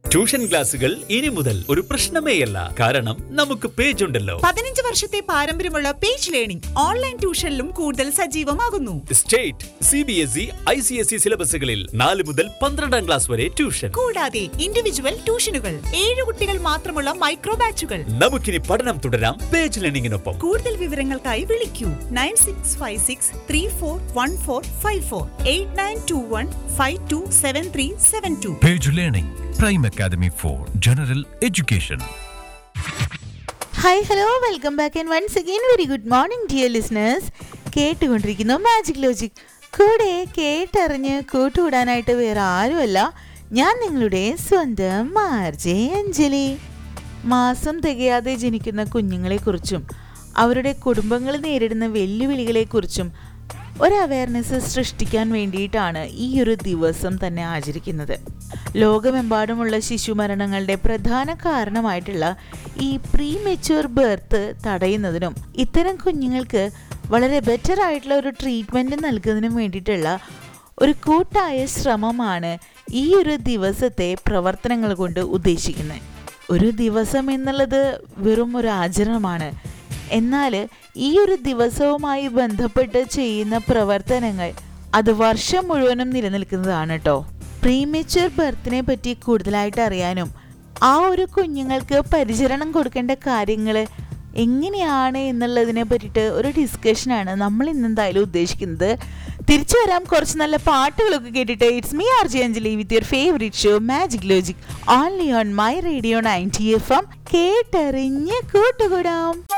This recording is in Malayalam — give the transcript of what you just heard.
ട്യൂഷൻ ക്ലാസുകൾ ഇനി മുതൽ ഒരു പ്രശ്നമേയല്ല കാരണം നമുക്ക് പേജ് ഉണ്ടല്ലോ പതിനഞ്ച് വർഷത്തെ പാരമ്പര്യമുള്ള പേജ് ലേണിംഗ് ഓൺലൈൻ ട്യൂഷനിലും കൂടുതൽ സജീവമാകുന്നു state C B S E I C S E സിലബസുകളിൽ നാല് മുതൽ പന്ത്രണ്ടാം ക്ലാസ് വരെ ട്യൂഷൻ കൂടാതെ ഇൻഡിവിജ്വൽ ട്യൂഷനുകൾ ഏഴ് കുട്ടികൾ മാത്രമുള്ള മൈക്രോ ബാച്ചുകൾ നമുക്കിനി പഠനം തുടരാം പേജ് ലേണിംഗിനൊപ്പം കൂടുതൽ വിവരങ്ങൾക്കായി വിളിക്കൂ nine six five six three four one four five four eight nine two one five two seven three seven two Page Learning, Prime Academy for General Education. Hi hello welcome back and once again very good morning dear listeners കേട്ടുകൊണ്ടിരിക്കുന്നു മാജിക് ലോജിക് കൂടെ കേട്ടറിഞ്ഞ് കൂട്ടുകൂടാനായിട്ട് വേറെ ആരുമല്ല ഞാൻ നിങ്ങളുടെ സ്വന്തം മാർജെ അഞ്ജലി മാസം തികയാതെ ജനിക്കുന്ന കുഞ്ഞുങ്ങളെക്കുറിച്ചും അവരുടെ കുടുംബങ്ങൾ നേരിടുന്ന വെല്ലുവിളികളെക്കുറിച്ചും ഒരു അവയർനെസ് സൃഷ്ടിക്കാൻ വേണ്ടിയിട്ടാണ് ഈ ഒരു ദിവസം തന്നെ ആചരിക്കുന്നത് ലോകമെമ്പാടുമുള്ള ശിശു മരണങ്ങളുടെ പ്രധാന കാരണമായിട്ടുള്ള ഈ പ്രീ മെച്യൂർ ബർത്ത് തടയുന്നതിനും ഇത്തരം കുഞ്ഞുങ്ങൾക്ക് വളരെ ബെറ്റർ ആയിട്ടുള്ള ഒരു ട്രീറ്റ്മെൻറ്റ് നൽകുന്നതിനും വേണ്ടിയിട്ടുള്ള ഒരു കൂട്ടായ ശ്രമമാണ് ഈ ഒരു ദിവസത്തെ പ്രവർത്തനങ്ങൾ കൊണ്ട് ഉദ്ദേശിക്കുന്നത് ഒരു ദിവസം എന്നുള്ളത് വെറും ഒരു ആചരണമാണ് എന്നാൽ ഈ ഒരു ദിവസവുമായി ബന്ധപ്പെട്ട് ചെയ്യുന്ന പ്രവർത്തനങ്ങൾ അത് വർഷം മുഴുവനും നിലനിൽക്കുന്നതാണ് കേട്ടോ പ്രീമെച്വർ ബർത്തിനെ പറ്റി കൂടുതലായിട്ട് അറിയാനും ആ ഒരു കുഞ്ഞുങ്ങൾക്ക് പരിചരണം കൊടുക്കേണ്ട കാര്യങ്ങൾ എങ്ങനെയാണ് എന്നുള്ളതിനെ പറ്റിയിട്ട് ഒരു ഡിസ്കഷനാണ് നമ്മൾ ഇന്ന് എന്തായാലും ഉദ്ദേശിക്കുന്നത് തിരിച്ചു വരാം കുറച്ച് നല്ല പാട്ടുകളൊക്കെ കേട്ടിട്ട് it's me R J Anjali with your favourite show magic logic only on my radio ninety F M കേട്ടറിഞ്ഞ് കൂട്ടുകൂടാം